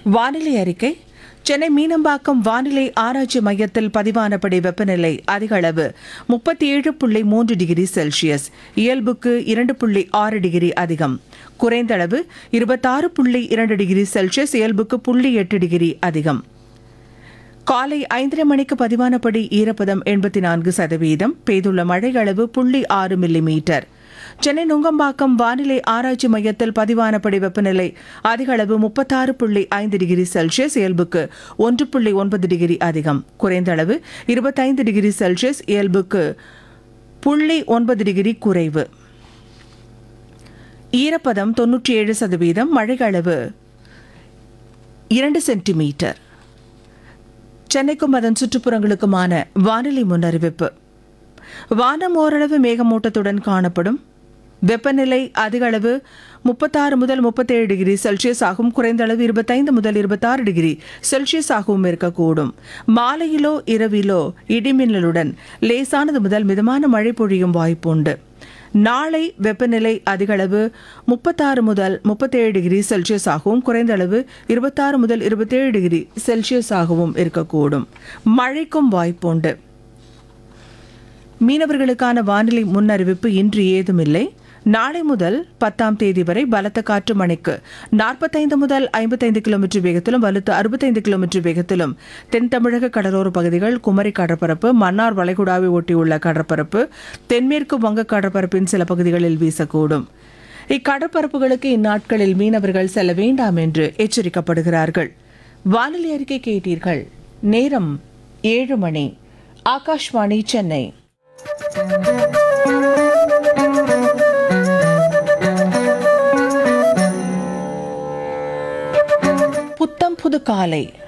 வானிலை அறிக்கை சென்னை மீனம்பாக்கம் வானிலை ஆராய்ச்சி மையத்தில் பதிவானபடி வெப்பநிலை அதிக அளவு முப்பத்தி ஏழு புள்ளி மூன்று டிகிரி செல்சியஸ் இயல்புக்கு இரண்டு புள்ளி ஆறு டிகிரி அதிகம் குறைந்த அளவு இருபத்தாறு புள்ளி இரண்டு டிகிரி செல்சியஸ் இயல்புக்கு புள்ளி எட்டு டிகிரி அதிகம் காலை ஐந்தரை மணிக்கு பதிவானபடி ஈரப்பதம் எண்பத்தி நான்கு சதவீதம் பெய்துள்ள மழை அளவு புள்ளி ஆறு மில்லி மீட்டர் சென்னை நுங்கம்பாக்கம் வானிலை ஆராய்ச்சி மையத்தில் பதிவானபடி வெப்பநிலை அதிக அளவு முப்பத்தாறு புள்ளி ஐந்து டிகிரி செல்சியஸ் இயல்புக்கு ஒன்று புள்ளி ஒன்பது டிகிரி அதிகம் குறைந்த அளவு இருபத்தைந்து டிகிரி செல்சியஸ் இயல்புக்கு புள்ளி ஒன்பது டிகிரி குறைவு ஈரப்பதம் தொன்னூற்றி ஏழு சதவீதம் மழை அளவு இரண்டு சென்டிமீட்டர் சென்னைக்கும் அதன் சுற்றுப்புறங்களுக்குமான வானிலை முன்னறிவிப்பு வானம் ஓரளவு மேகமூட்டத்துடன் காணப்படும் வெப்பநிலை அதிக அளவு முப்பத்தாறு முதல் முப்பத்தேழு டிகிரி செல்சியஸ் ஆகும் குறைந்த அளவு இருபத்தைந்து முதல் இருபத்தாறு டிகிரி செல்சியஸ் ஆகவும் இருக்கக்கூடும் மாலையிலோ இரவிலோ இடிமின்னலுடன் லேசானது முதல் மிதமான மழை பொழியும் வாய்ப்புண்டு நாளை வெப்பநிலை அதிக அளவு முப்பத்தாறு முதல் முப்பத்தேழு டிகிரி செல்சியஸ் ஆகவும் குறைந்த அளவு இருபத்தாறு முதல் இருபத்தேழு டிகிரி செல்சியஸ் ஆகவும் இருக்கக்கூடும் மழைக்கும் வாய்ப்புண்டு மீனவர்களுக்கான வானிலை முன்னறிவிப்பு இன்று ஏதுமில்லை நாளை முதல் பத்தாம் தேதி வரை பலத்த காற்று மணிக்கு நாற்பத்தைந்து முதல் ஐம்பத்தைந்து கிலோமீட்டர் வேகத்திலும் வலுத்து அறுபத்தைந்து கிலோமீட்டர் வேகத்திலும் தென் தமிழக கடலோர பகுதிகள் குமரி கடற்பரப்பு மன்னார் வளைகுடாவை ஒட்டியுள்ள கடற்பரப்பு தென்மேற்கு வங்க கடற்பரப்பின் சில பகுதிகளில் வீசக்கூடும் இக்கடற்பரப்புகளுக்கு இந்நாட்களில் மீனவர்கள் செல்ல வேண்டாம் என்று எச்சரிக்கப்படுகிறார்கள் வானிலை அறிக்கை கேட்டீர்கள் நேரம் ஏழு மணி ஆகாஷ்வாணி சென்னை புத்தம் புது காலை